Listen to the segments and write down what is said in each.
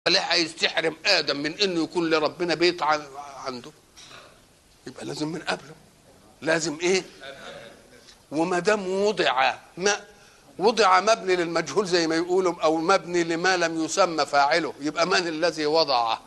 ليه عايز تحرم ادم من انه يكون لربنا بيت ع- عنده يبقى لازم من قبله لازم ايه وما دام وضع ما وضع مبني للمجهول زي ما يقولوا او مبني لما لم يسمى فاعله يبقى من الذي وضعه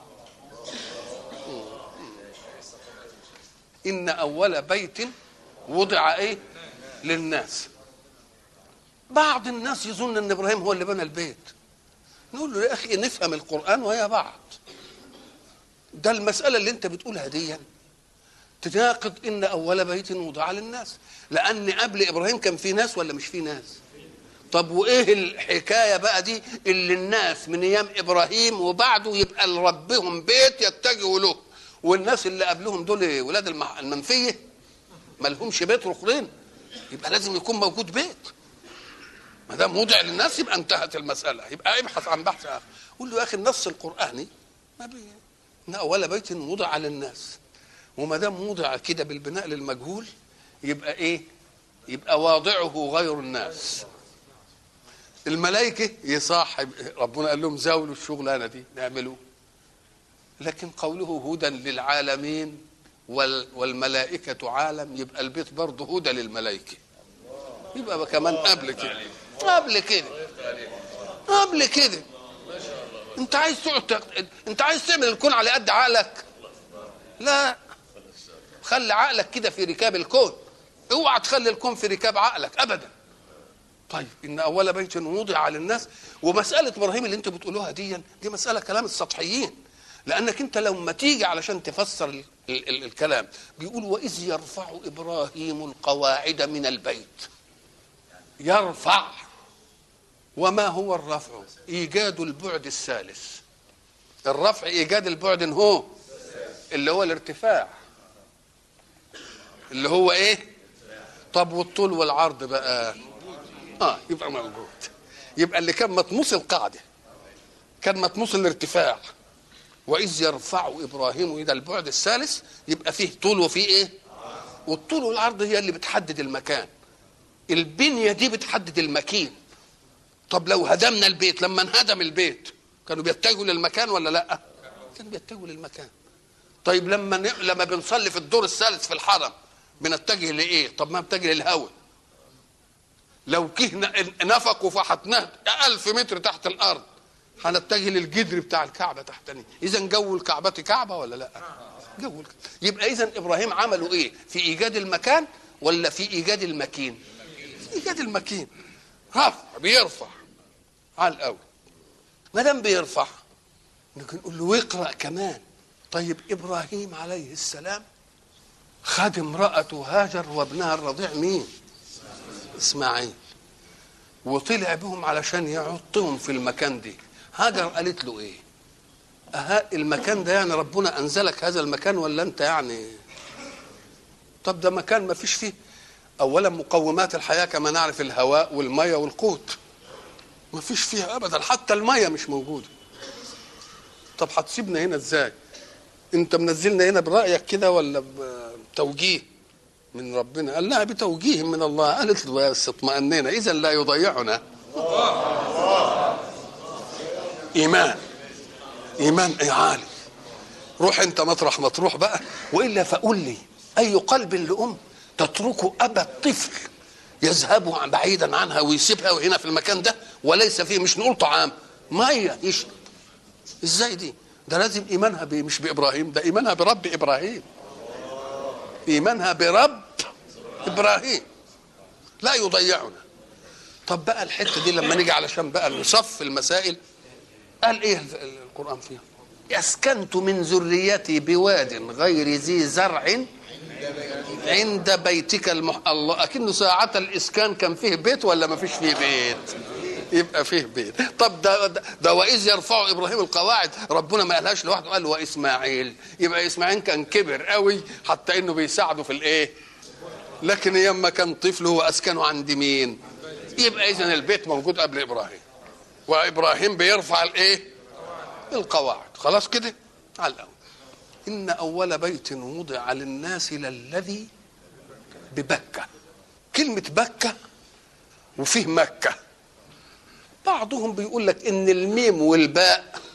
ان اول بيت وضع ايه للناس بعض الناس يظن ان ابراهيم هو اللي بنى البيت نقول له يا اخي نفهم القران ويا بعض ده المساله اللي انت بتقولها دي تناقض ان اول بيت وضع للناس لان قبل ابراهيم كان في ناس ولا مش في ناس طب وايه الحكايه بقى دي اللي الناس من ايام ابراهيم وبعده يبقى لربهم بيت يتجهوا له والناس اللي قبلهم دول ولاد المح- المنفيه ما لهمش بيت ركنين يبقى لازم يكون موجود بيت ما دام وضع للناس يبقى انتهت المساله يبقى ابحث عن بحث اخر قول له يا اخي النص القراني ما بي ان اول بيت وضع للناس وما دام وضع كده بالبناء للمجهول يبقى ايه يبقى واضعه غير الناس الملائكه يصاحب ربنا قال لهم زاولوا الشغلانه دي نعملوه لكن قوله هدى للعالمين وال والملائكة عالم يبقى البيت برضه هدى للملائكة يبقى بقى كمان قبل كده قبل كده قبل كده انت عايز تقعد تق- انت عايز تعمل الكون على قد عقلك لا خلي عقلك كده في ركاب الكون اوعى تخلي الكون في ركاب عقلك ابدا طيب ان اول بيت وضع للناس ومساله ابراهيم اللي انتوا بتقولوها دي دي مساله كلام السطحيين لانك انت لما تيجي علشان تفسر ال ال ال الكلام بيقول واذ يرفع ابراهيم القواعد من البيت يرفع وما هو الرفع ايجاد البعد الثالث الرفع ايجاد البعد هو اللي هو الارتفاع اللي هو ايه طب والطول والعرض بقى اه يبقى موجود يبقى اللي كان مطموس القاعده كان مطموس الارتفاع واذ يرفع ابراهيم الى البعد الثالث يبقى فيه طول وفيه ايه والطول والعرض هي اللي بتحدد المكان البنيه دي بتحدد المكين طب لو هدمنا البيت لما انهدم البيت كانوا بيتجهوا للمكان ولا لا كانوا بيتجهوا للمكان طيب لما ن... لما بنصلي في الدور الثالث في الحرم بنتجه لايه طب ما بنتجه للهوى لو كهنا نفق وفحتناه ألف متر تحت الأرض هنتجه للجدر بتاع الكعبة تحتني إذا جو الكعبة كعبة ولا لا جو الك... يبقى إذا إبراهيم عملوا إيه في إيجاد المكان ولا في إيجاد المكين في إيجاد المكين رفع بيرفع على الأول ما دام بيرفع نقول نقول له واقرأ كمان طيب إبراهيم عليه السلام خد امرأته هاجر وابنها الرضيع مين اسماعيل وطلع بهم علشان يحطهم في المكان دي هاجر قالت له ايه أها المكان ده يعني ربنا انزلك هذا المكان ولا انت يعني طب ده مكان ما فيش فيه اولا مقومات الحياه كما نعرف الهواء والميه والقوت ما فيش فيها ابدا حتى الميه مش موجوده طب هتسيبنا هنا ازاي انت منزلنا هنا برايك كده ولا بتوجيه من ربنا قال لها بتوجيه من الله قالت له بس اطمأنينا اذا لا يضيعنا ايمان ايمان اي عالي روح انت مطرح ما تروح بقى والا فقول لي اي قلب لام تترك ابا الطفل يذهب عن- بعيدا عنها ويسيبها وهنا في المكان ده وليس فيه مش نقول طعام ميه يشرب ازاي دي ده لازم ايمانها ب- مش بابراهيم ده ايمانها برب ابراهيم ايمانها برب ابراهيم لا يضيعنا طب بقى الحته دي لما نيجي علشان بقى نصف المسائل قال ايه ال- ال- القران فيها اسكنت من ذريتي بواد غير ذي زرع عند بيتك المح... الله اكنه ساعة الاسكان كان فيه بيت ولا ما فيش فيه بيت يبقى فيه بيت طب ده ده, ده واذ يرفع ابراهيم القواعد ربنا ما قالهاش لوحده قال واسماعيل يبقى اسماعيل كان كبر قوي حتى انه بيساعده في الايه لكن ايام ما كان طفل هو اسكنه عند مين يبقى اذا البيت موجود قبل ابراهيم وابراهيم بيرفع الايه القواعد خلاص كده على الاول ان اول بيت وضع للناس للذي ببكه كلمه بكه وفيه مكه بعضهم بيقول لك ان الميم والباء